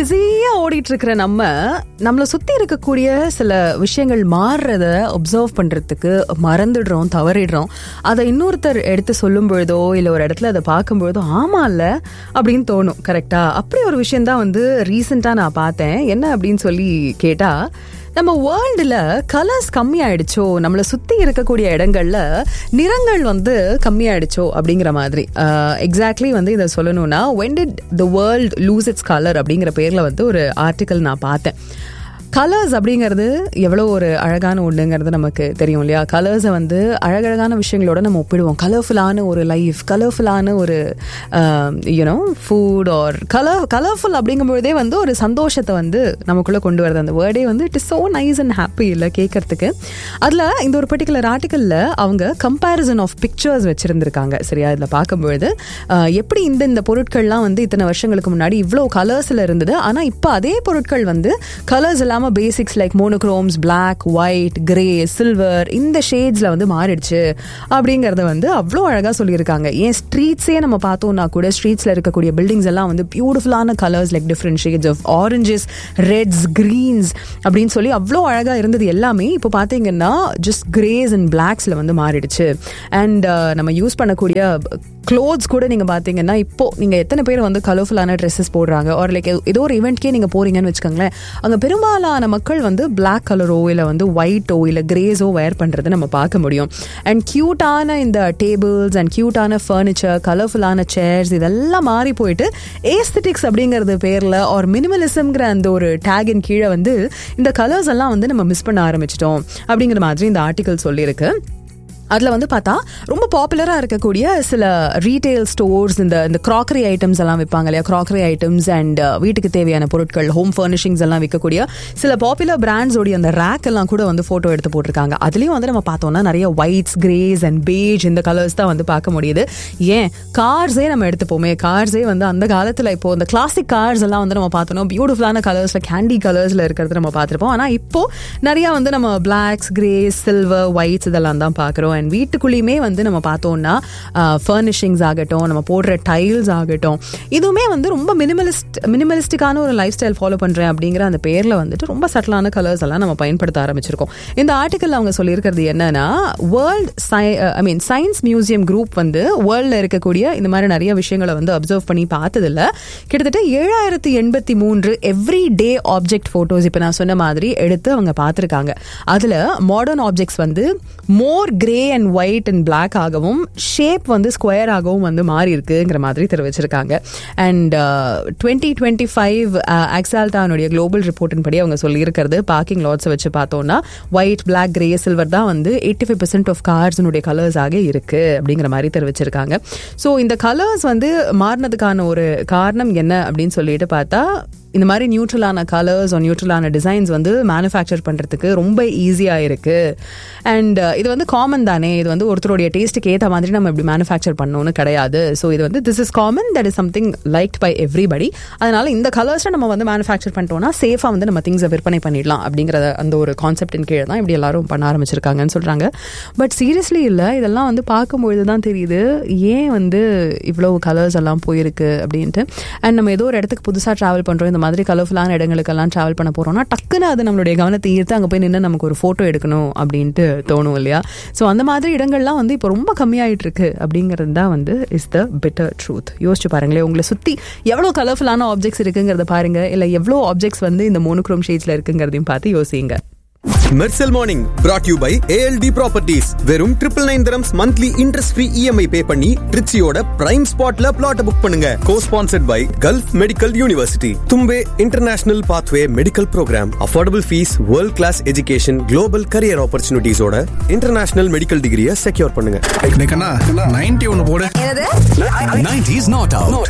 பிஸியா ஓடிட்டு இருக்கிற நம்ம நம்மளை சுத்தி இருக்கக்கூடிய சில விஷயங்கள் மாறுறத ஒப்சர்வ் பண்றதுக்கு மறந்துடுறோம் தவறிடுறோம் அதை இன்னொருத்தர் எடுத்து சொல்லும் பொழுதோ இல்ல ஒரு இடத்துல அதை பார்க்கும் பொழுதோ ஆமா இல்ல அப்படின்னு தோணும் கரெக்டா அப்படி ஒரு விஷயம் தான் வந்து ரீசெண்டா நான் பார்த்தேன் என்ன அப்படின்னு சொல்லி கேட்டா நம்ம வேர்ல்டுல கலர்ஸ் கம்மியாயிடுச்சோ நம்மளை சுத்தி இருக்கக்கூடிய இடங்கள்ல நிறங்கள் வந்து கம்மியாயிடுச்சோ அப்படிங்கிற மாதிரி எக்ஸாக்ட்லி வந்து இதை சொல்லணும்னா when did the world lose its colour அப்படிங்கிற பேர்ல வந்து ஒரு ஆர்டிக்கல் நான் பார்த்தேன் கலர்ஸ் அப்படிங்கிறது எவ்வளோ ஒரு அழகான ஒன்றுங்கிறது நமக்கு தெரியும் இல்லையா கலர்ஸை வந்து அழகழகான விஷயங்களோட நம்ம ஒப்பிடுவோம் கலர்ஃபுல்லான ஒரு லைஃப் கலர்ஃபுல்லான ஒரு you know food or colour colourful அப்படிங்கும்பொழுதே வந்து ஒரு சந்தோஷத்தை வந்து நமக்குள்ளே கொண்டு வருது அந்த வேர்டே வந்து it is so nice and happy இல்லை கேட்கறதுக்கு அதில் இந்த ஒரு பர்டிகுலர் ஆர்டிக்கலில் அவங்க கம்பேரிசன் ஆஃப் பிக்சர்ஸ் வச்சுருந்துருக்காங்க சரியா இதில் பார்க்கும்பொழுது அஹ், எப்படி இந்த இந்த பொருட்கள்லாம் வந்து இத்தனை வருஷங்களுக்கு முன்னாடி இவ்வளோ கலர்ஸில் இருந்தது ஆனால் இப்போ அதே பொருட்கள் வந்து கலர்ஸ் இல்லாமல் basics like monochromes black white grey silver இந்த ஷேட்ஸில் வந்து மாறிடுச்சு அப்படிங்கிறத வந்து அவ்வளோ அழகாக சொல்லியிருக்காங்க ஏன் ஸ்ட்ரீட்ஸே நம்ம பார்த்தோம்னா கூட ஸ்ட்ரீட்ஸில் இருக்கக்கூடிய பில்டிங்ஸ் எல்லாம் வந்து பியூட்டிஃபுல்லான colours like different shades of oranges reds greens அப்படின்னு சொல்லி அவ்வளோ அழகாக இருந்தது எல்லாமே இப்போ பார்த்தீங்கன்னா ஜஸ்ட் கிரேஸ் அண்ட் பிளாக்ஸில் வந்து மாறிடுச்சு அண்ட் நம்ம யூஸ் பண்ணக்கூடிய க்ளோத்ஸ் கூட நீங்கள் பார்த்தீங்கன்னா இப்போ நீங்கள் எத்தனை பேர் வந்து கலர்ஃபுல்லான ட்ரெஸ்ஸஸ் போடுறாங்க ஒரு லைக் ஏதோ ஒரு இவெண்ட்கே நீங்கள் போறீங்கன்னு வச்சுக்கோங்களேன் அங்கே பெரும்பாலான மக்கள் வந்து பிளாக் கலரோ இல்லை வந்து ஒயிட்டோ இல்லை கிரேஸோ வேர் பண்ணுறது நம்ம பார்க்க முடியும் அண்ட் க்யூட்டான இந்த டேபிள்ஸ் அண்ட் க்யூட்டான ஃபர்னிச்சர் கலர்ஃபுல்லான சேர்ஸ் இதெல்லாம் மாறி போயிட்டு ஏஸ்தட்டிக்ஸ் அப்படிங்கிறது பேரில் ஒரு மினிமலிசம்ங்கிற அந்த ஒரு டேகின் கீழே வந்து இந்த கலர்ஸ் எல்லாம் வந்து நம்ம மிஸ் பண்ண ஆரம்பிச்சிட்டோம் அப்படிங்கிற மாதிரி இந்த ஆர்டிக்கல் சொல்லியிருக்கு அதில் வந்து பார்த்தா ரொம்ப பாப்புலராக இருக்கக்கூடிய சில ரீட்டைல் ஸ்டோர்ஸ் இந்த இந்த க்ராக்கரி ஐட்டம்ஸ் எல்லாம் விற்பாங்க இல்லையா க்ராக்கரி ஐட்டம்ஸ் அண்ட் வீட்டுக்கு தேவையான பொருட்கள் ஹோம் ஃபர்னிஷிங்ஸ் எல்லாம் விற்கக்கூடிய சில பாப்புலர் பிராண்ட்ஸோடைய அந்த ரேக் எல்லாம் கூட வந்து ஃபோட்டோ எடுத்து போட்டிருக்காங்க அதுலேயும் வந்து நம்ம பார்த்தோம்னா நிறைய ஒயிட்ஸ் கிரேஸ் அண்ட் பேஜ் இந்த கலர்ஸ் தான் வந்து பார்க்க முடியுது ஏன் கார்ஸே நம்ம எடுத்துப்போமே கார்ஸே வந்து அந்த காலத்தில் இப்போ இந்த கிளாசிக் கார்ஸ் எல்லாம் வந்து நம்ம பார்த்தோம்னா பியூட்டிஃபுல்லான கலர்ஸில் கேண்டி கலர்ஸில் இருக்கிறது நம்ம பார்த்துருப்போம் ஆனால் இப்போ நிறைய வந்து நம்ம பிளாக்ஸ் கிரேஸ் சில்வர் ஒயிட்ஸ் இதெல்லாம் தான் பார்க்குறோம் அண்ட் வீட்டுக்குள்ளேயுமே வந்து நம்ம பார்த்தோம்னா ஃபர்னிஷிங்ஸ் ஆகட்டும் நம்ம போடுற டைல்ஸ் ஆகட்டும் இதுவுமே வந்து ரொம்ப மினிமலிஸ்ட் மினிமலிஸ்டிக்கான ஒரு லைஃப் ஸ்டைல் ஃபாலோ பண்ணுறேன் அப்படிங்கிற அந்த பேரில் வந்துட்டு ரொம்ப சட்டலான கலர்ஸ் எல்லாம் நம்ம பயன்படுத்த ஆரம்பிச்சிருக்கோம் இந்த ஆர்டிக்கல் அவங்க சொல்லியிருக்கிறது என்னன்னா வேர்ல்ட் சை I mean science museum group வந்து வேர்ல்டில் இருக்கக்கூடிய இந்த மாதிரி நிறைய விஷயங்களை வந்து அப்சர்வ் பண்ணி பார்த்ததில்ல கிட்டத்தட்ட ஏழாயிரத்தி எண்பத்தி மூன்று எவ்ரி டே ஆப்ஜெக்ட் ஃபோட்டோஸ் இப்போ நான் சொன்ன மாதிரி எடுத்து அவங்க பார்த்துருக்காங்க அதில் மாடர்ன் ஆப்ஜெக்ட்ஸ் வந்து more grey and white and black ஆகவும் ஷேப் வந்து ஸ்கொயர் ஆகவும் வந்து மாறி இருக்குங்கிற மாதிரி தெரிவிச்சிருக்காங்க அண்ட் டுவெண்ட்டி டுவெண்ட்டி ஃபைவ் ஆக்சால்டானுடைய குளோபல் ரிப்போர்ட்டின் படி அவங்க சொல்லியிருக்கிறது பார்க்கிங் லாட்ஸை வச்சு பார்த்தோம்னா ஒயிட் பிளாக் கிரே சில்வர் தான் வந்து எயிட்டி ஃபைவ் பர்சன்ட் ஆஃப் கார்ஸினுடைய கலர்ஸ் ஆக இருக்கு அப்படிங்கிற மாதிரி தெரிவிச்சிருக்காங்க ஸோ இந்த கலர்ஸ் வந்து மாறினதுக்கான ஒரு காரணம் என்ன அப்படின்னு சொல்லிட்டு பார்த்தா இந்த மாதிரி நியூட்ரலான கலர்ஸ் நியூட்ரலான டிசைன்ஸ் வந்து மேனுஃபேக்சர் பண்ணுறதுக்கு ரொம்ப ஈஸியாக இருக்குது அண்ட் இது வந்து காமன் தானே இது வந்து ஒருத்தருடைய டேஸ்ட்டுக்கு ஏற்ற மாதிரி நம்ம இப்படி மேனுஃபேக்சர் பண்ணணும்னு கிடையாது ஸோ இது வந்து this is common that is something like by everybody அதனால இந்த கலர்ஸை நம்ம வந்து மேனுஃபேக்சர் பண்ணிட்டோம்னா சேஃபாக வந்து நம்ம திங்ஸை விற்பனை பண்ணிடலாம் அப்படிங்கிற அந்த ஒரு கான்செப்டின் கீழே தான் இப்படி எல்லாரும் பண்ண ஆரம்பிச்சிருக்காங்கன்னு சொல்கிறாங்க பட் சீரியஸ்லி இல்லை இதெல்லாம் வந்து பார்க்கும்பொழுது தான் தெரியுது ஏன் வந்து இவ்வளோ கலர்ஸ் எல்லாம் போயிருக்கு அப்படின்ட்டு அண்ட் நம்ம ஏதோ ஒரு இடத்துக்கு புதுசாக ட்ராவல் பண்ணுறோம் இந்த மாதிரி கலர்ஃபுல்லான இடங்களுக்கெல்லாம் ட்ராவல் பண்ண போகிறோம்னா டக்குன்னு அது நம்மளுடைய கவனத்தை ஈர்த்து அங்கே போய் நின்று நமக்கு ஒரு ஃபோட்டோ எடுக்கணும் அப்படின்ட்டு தோணும் இல்லையா ஸோ அந்த மாதிரி இடங்கள்லாம் வந்து இப்போ ரொம்ப கம்மியாயிட்டு இருக்கு அப்படிங்கிறது தான் வந்து இஸ் த பெட்டர் ட்ரூத் யோசிச்சு பாருங்களேன் உங்களை சுற்றி எவ்வளோ கலர்ஃபுல்லான ஆப்ஜெக்ட்ஸ் இருக்குங்கிறத பாருங்க இல்லை எவ்வளோ ஆப்ஜெக்ட்ஸ் வந்து இந்த மோனோக்ரோம் ஷேட்ஸில் இருக்குங்கிறதையும் பார்த்து யோசிங்க Mersal morning brought you by ALT properties வெறும் triple nine terms monthly interest free EMI pay பண்ணி ட்ரிச்சியோட பிரைம் ஸ்பாட்ல பிளாட் புக் பண்ணுங்க co sponsored by Gulf Medical University Thumbay international pathway medical program affordable fees world class education global career ஆப்பர்ச்சுனிட்டிஸோட international medical டிகிரியை secure பண்ணுங்க ninety ஒன்னு போடு என்னது 90s not out.